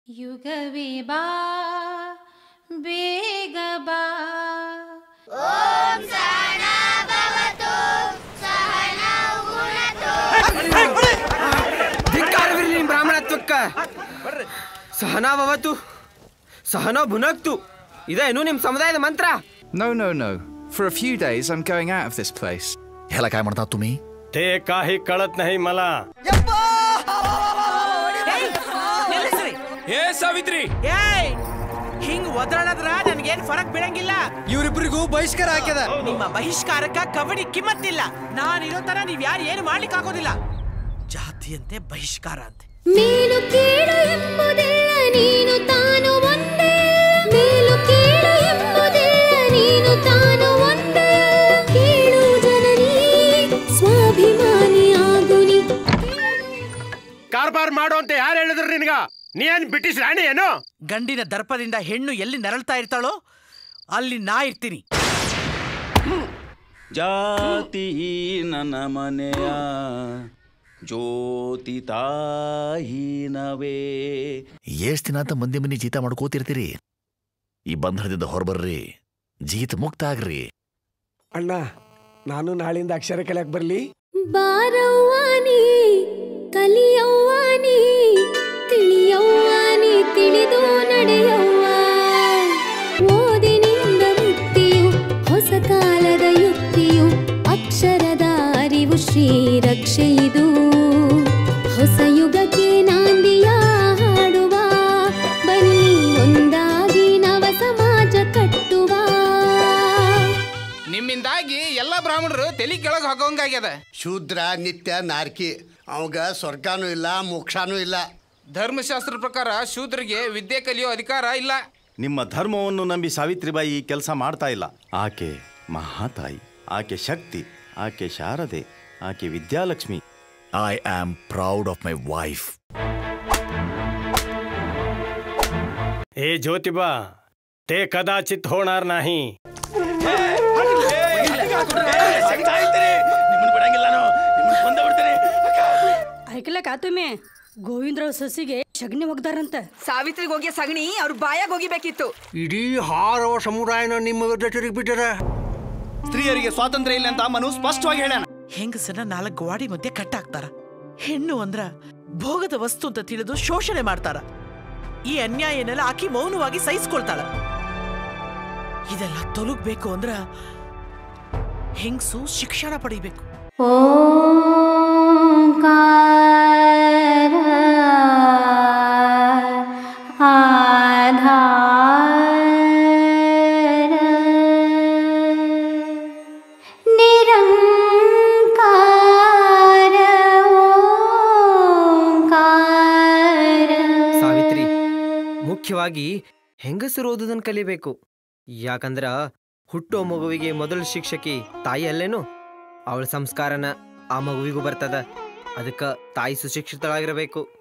ಯುಗವೇ ಬಾ ಬೇಗ ಬಾ ಧಿಕ್ಕಾರವಿರಲಿ ನಿಮ್ಮ ಬ್ರಾಹ್ಮಣತ್ವಕ್ಕ ಸಹನಾ ಭವತು ಸಹನೋ ಭುನಕ್ತು ಇದೇನು ನಿಮ್ಮ ಸಮುದಾಯದ ಮಂತ್ರ No, no, no. For a few days, I'm going out of this place. ह्याला काय म्हणता तुम्ही ते काही कळत नाही मला ಏ ಸಾವಿತ್ರಿ ಏಯ್ ಹಿಂಗ್ ಒದರಾಡದ್ರ ನನ್ಗೇನ್ ಫರಕ್ ಬೀಳಂಗಿಲ್ಲ ಇವರಿಬ್ಬರಿಗೂ ಬಹಿಷ್ಕಾರ ಹಾಕ್ಯದ ನಿಮ್ಮ ಬಹಿಷ್ಕಾರಕ್ಕ ಕಬಡ್ಡಿ ಕಿಮ್ಮತ್ತಿಲ್ಲ ನಾನಿರೋ ತರ ನೀವ್ ಯಾರು ಏನು ಮಾಡ್ಲಿಕ್ ಆಗೋದಿಲ್ಲ ಜಾತಿಯಂತೆ ಬಹಿಷ್ಕಾರ ಅಂತೆ ಮೇಲು ಕೀಳು ಎಂಬುದಿಲ್ಲ ನೀನು ತಾನು ಒಂದೇ ಮೇಲು ಕೀಳು ಎಂಬುದಿಲ್ಲ ನೀನು ತಾನು ಒಂದೇ ಕೇಳು ಜನನಿ ಸ್ವಾಭಿಮಾನಿ ಆಗುನಿ ಕಾರ್ಬಾರ್ ಮಾಡು ಅಂತ ಯಾರು ಹೇಳಿದ್ರು ನಿನ್ಗ ನೀ ಏನ್ ಬ್ರಿಟಿಷ್ ರಾಣಿ ಏನು ಗಂಡಿನ ದರ್ಪದಿಂದ ಹೆಣ್ಣು ಎಲ್ಲಿ ನರಳ್ತಾ ಇರ್ತಾಳೋ ಅಲ್ಲಿ ನಾ ಇರ್ತೀನಿ ಜಾತಿ ನನ್ನ ಮನೆಯ ಜ್ಯೋತಿ ತಾಯಿನವೇ ಎಷ್ಟ್ ದಿನ ಅಂತ ಮಂದಿ ಮಂದಿ ಜೀತ ಮಾಡ್ಕೋತಿರ್ತೀರಿ ಈ ಬಂಧನದಿಂದ ಹೊರಬರ್ರಿ ಜೀತ ಮುಕ್ತ ಆಗ್ರಿ ಅಣ್ಣ ನಾನು ನಾಳಿಂದ ಅಕ್ಷರ ಕಲಿಯಕ್ ಬರ್ಲಿ ಬಾರವ್ವಾನಿ ಕಲಿಯವ್ವಾನಿ ತಿಳಿಯವ್ವಾನಿ ತಿಳಿದು ನಡೆಯವ್ವ ಓದಿನಿಂದ ಮುಕ್ತಿಯು ಹೊಸ ಕಾಲದ ಯುಕ್ತಿಯು ಅಕ್ಷರದ ಅರಿವು ಶ್ರೀರಕ್ಷೆ ಇದು ಹೊಸ ಯುಗಕ್ಕೆ ನಾಂದಿಯ ಹಾಡುವ ಬನ್ನಿ ಒಂದಾಗಿ ನವ ಸಮಾಜ ಕಟ್ಟುವ ನಿಮ್ಮಿಂದಾಗಿ ಎಲ್ಲ ಬ್ರಾಹ್ಮಣರು ತಲೆ ಕೆಳಗೆ ಹಾಕೋಂಗಾಗ್ಯದ ಶೂದ್ರ ನಿತ್ಯ ನಾರ್ಕಿ ಅವಾಗ ಸ್ವರ್ಗನೂ ಇಲ್ಲ ಮೋಕ್ಷನೂ ಇಲ್ಲ ಧರ್ಮಶಾಸ್ತ್ರ ಪ್ರಕಾರ ಶೂದ್ರಿಗೆ ವಿದ್ಯೆ ಕಲಿಯೋ ಅಧಿಕಾರ ಇಲ್ಲ ನಿಮ್ಮ ಧರ್ಮವನ್ನು ನಂಬಿ ಸಾವಿತ್ರಿಬಾಯಿ ಈ ಕೆಲಸ ಮಾಡ್ತಾ ಇಲ್ಲ ಆಕೆ ಮಹಾತಾಯಿ ಆಕೆ ಶಕ್ತಿ ಆಕೆ ಶಾರದೆ ಆಕೆ Vidyalakshmi I am proud of my wife हे ज्योतिबा ते कदाचित होणार नाही ನಿಮ್ಮನ್ನ ಬಿಡಂಗಿಲ್ಲ ನಾನು ನಿಮ್ಮನ್ನ ಕೊಂದ ಬಿಡ್ತೇನೆ ऐकलं का तुम्ही ಗೋವಿಂದರಾವ್ ಸಸಿಗೆ ಶಗಣಿ ಒಗ್ದಾರಂತ ಸಾವಿತ್ರಿಗೆ ಹೋಗಿ ಸಗಣಿ ಅವ್ರ ಬಾಯಾಗ ಹೋಗಿಬೇಕಿತ್ತು ಇಡೀ ಹಾರವ ಸಮುದಾಯನ ನಿಮ್ಮ ವಿರುದ್ಧ ತಿರುಗಿಬಿಟ್ಟರ ಸ್ತ್ರೀಯರಿಗೆ ಸ್ವಾತಂತ್ರ್ಯ ಇಲ್ಲ ಅಂತ ಮನು ಸ್ಪಷ್ಟವಾಗಿ ಹೇಳ್ಯಾನ ಹೆಂಗಸನ್ನ ನಾಲ್ಕು ಗೋಡಿ ಮಧ್ಯೆ ಕಟ್ಟಾಕ್ತಾರ ಹೆಣ್ಣು ಅಂದ್ರ ಭೋಗದ ವಸ್ತು ಅಂತ ತಿಳಿದು ಶೋಷಣೆ ಮಾಡ್ತಾರ ಈ ಅನ್ಯಾಯನೆಲ್ಲ ಆಕಿ ಮೌನವಾಗಿ ಸಹಿಸ್ಕೊಳ್ತಾಳ ಇದೆಲ್ಲ ತೊಲಗ್ಬೇಕು ಅಂದ್ರ ಹೆಂಗಸು ಶಿಕ್ಷಣ ಪಡಿಬೇಕು ಸಾವಿತ್ರಿ ಮುಖ್ಯವಾಗಿ ಹೆಂಗಸರು ಓದುದನ್ನು ಕಲಿಬೇಕು ಯಾಕಂದ್ರ ಹುಟ್ಟೋ ಮಗುವಿಗೆ ಮೊದಲ ಶಿಕ್ಷಕಿ ತಾಯಿ ಅಲ್ಲೇನು ಅವಳ ಸಂಸ್ಕಾರನ ಆ ಮಗುವಿಗೂ ಬರ್ತದ ಅದಕ್ಕ ತಾಯಿ ಸುಶಿಕ್ಷಿತಳಾಗಿರಬೇಕು